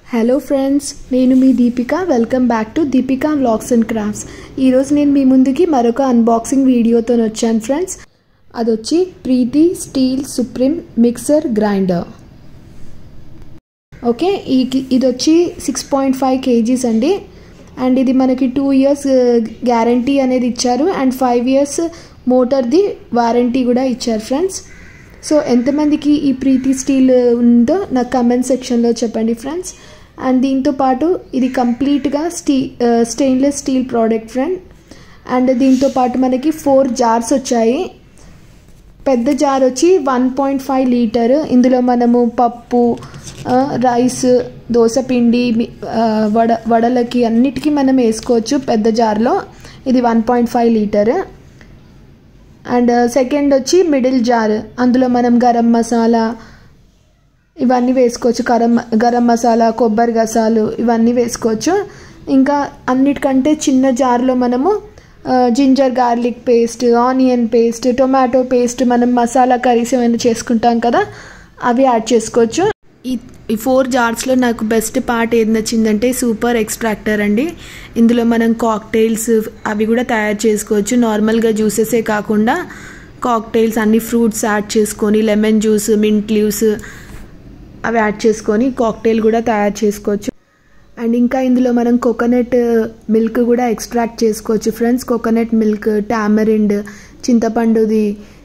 hello friends నేను మీ Deepika welcome back to Deepika vlogs and crafts ఈరోజు నేను మీ ముందుకి మరొక అన్బాక్సింగ్ వీడియోతో వచ్చాను ఫ్రెండ్స్ అది వచ్చి Preethi steel supreme mixer grinder okay ఈ ఇది వచ్చి సిక్స్ పాయింట్ ఫైవ్ కేజీస్ అండి అండ్ ఇది మనకి టూ ఇయర్స్ గ్యారంటీ అనేది ఇచ్చారు అండ్ ఫైవ్ ఇయర్స్ మోటార్ది వారంటీ కూడా ఇచ్చారు ఫ్రెండ్స్ సో ఎంతమందికి ఈ ప్రీతి స్టీల్ ఉందో నాకు కమెంట్ సెక్షన్లో చెప్పండి ఫ్రెండ్స్ అండ్ దీంతో పాటు ఇది కంప్లీట్గా స్టీ stainless steel product friend and దీంతో పాటు మనకి ఫోర్ జార్స్ వచ్చాయి పెద్ద జార్ వచ్చి వన్ పాయింట్ ఫైవ్ లీటర్ ఇందులో మనము పప్పు రైస్ దోశపిండి వడ వడలకి అన్నిటికీ మనం వేసుకోవచ్చు పెద్ద జార్లో ఇది one point five litre and second వచ్చి మిడిల్ జార్ అందులో మనం గరం మసాలా ఇవన్నీ వేసుకోవచ్చు గరం గరం మసాలా కొబ్బరి గసాలు ఇవన్నీ వేసుకోవచ్చు ఇంకా అన్నిటికంటే చిన్న జార్లో మనము ginger garlic paste onion paste tomato paste మనం మసాలా కర్రీస్ ఏమైనా చేసుకుంటాం కదా అవి యాడ్ చేసుకోవచ్చు ఈ ఈ ఫోర్ జార్స్లో నాకు బెస్ట్ పార్ట్ ఏది నచ్చిందంటే సూపర్ ఎక్స్ట్రాక్టర్ అండి ఇందులో మనం కాక్టైల్స్ అవి కూడా తయారు చేసుకోవచ్చు నార్మల్గా జ్యూసెసే కాకుండా కాక్టైల్స్ అన్ని ఫ్రూట్స్ యాడ్ చేసుకొని లెమన్ జ్యూస్ మింట్ లీవ్స్ అవి యాడ్ చేసుకొని కాక్టైల్ కూడా తయారు చేసుకోవచ్చు అండ్ ఇంకా ఇందులో మనం కోకోనట్ మిల్క్ కూడా ఎక్స్ట్రాక్ట్ చేసుకోవచ్చు ఫ్రెండ్స్ కోకోనట్ మిల్క్ టామరిండ్ చింతపండుది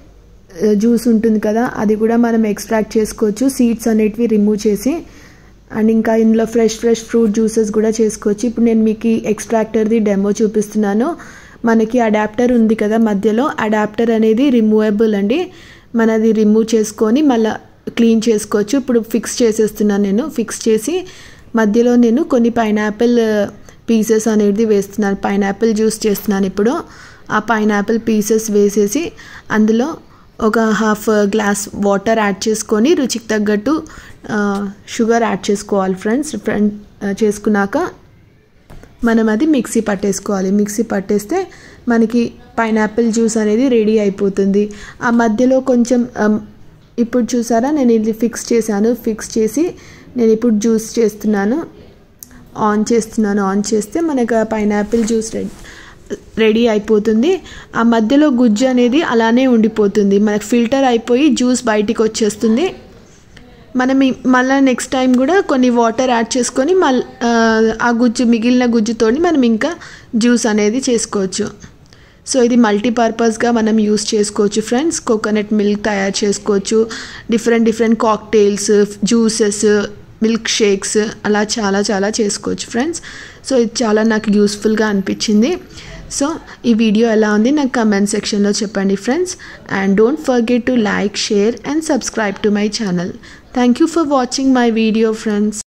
జ్యూస్ ఉంటుంది కదా అది కూడా మనం ఎక్స్ట్రాక్ట్ చేసుకోవచ్చు సీడ్స్ అనేటివి రిమూవ్ చేసి అండ్ ఇంకా ఇందులో ఫ్రెష్ ఫ్రెష్ ఫ్రూట్ జ్యూసెస్ కూడా చేసుకోవచ్చు ఇప్పుడు నేను మీకు ఎక్స్ట్రాక్టర్ది డెమో చూపిస్తున్నాను మనకి అడాప్టర్ ఉంది కదా మధ్యలో అడాప్టర్ అనేది రిమూవబుల్ అండి మనది రిమూవ్ చేసుకొని మళ్ళీ క్లీన్ చేసుకోవచ్చు ఇప్పుడు ఫిక్స్ చేసేస్తున్నాను నేను ఫిక్స్ చేసి మధ్యలో నేను కొన్ని పైనాపిల్ పీసెస్ అనేది వేస్తున్నాను పైనాపిల్ జ్యూస్ చేస్తున్నాను ఇప్పుడు ఆ పైనాపిల్ పీసెస్ వేసేసి అందులో ఒక హాఫ్ గ్లాస్ వాటర్ యాడ్ చేసుకొని రుచికి తగ్గట్టు షుగర్ యాడ్ చేసుకోవాలి ఫ్రెండ్స్ ఫ్రెండ్ చేసుకున్నాక మనం అది మిక్సీ పట్టేసుకోవాలి మిక్సీ పట్టేస్తే మనకి పైనాపిల్ జ్యూస్ అనేది రెడీ అయిపోతుంది ఆ మధ్యలో కొంచెం ఇప్పుడు చూసారా నేను ఇది ఫిక్స్ చేశాను ఫిక్స్ చేసి నేను ఇప్పుడు జ్యూస్ చేస్తున్నాను ఆన్ చేస్తున్నాను ఆన్ చేస్తే మనకు పైనాపిల్ జ్యూస్ రెడీ రెడీ అయిపోతుంది ఆ మధ్యలో గుజ్జు అనేది అలానే ఉండిపోతుంది మనకు ఫిల్టర్ అయిపోయి జ్యూస్ బయటికి వచ్చేస్తుంది మనం మళ్ళీ నెక్స్ట్ టైం కూడా కొన్ని వాటర్ యాడ్ చేసుకొని మళ్ళీ ఆ గుజ్జు మిగిలిన గుజ్జుతో మనం ఇంకా జ్యూస్ అనేది చేసుకోవచ్చు సో ఇది మల్టీపర్పస్గా మనం యూస్ చేసుకోవచ్చు ఫ్రెండ్స్ కోకోనట్ మిల్క్ తయారు చేసుకోవచ్చు different different cocktails juices milk shakes అలా చాలా చాలా చేసుకోవచ్చు ఫ్రెండ్స్ సో ఇది చాలా నాకు యూస్ఫుల్గా అనిపించింది సో ఈ వీడియో ఎలా ఉంది నాకు కమెంట్ సెక్షన్లో చెప్పండి friends and don't forget to like share and subscribe to my channel thank you for watching my video friends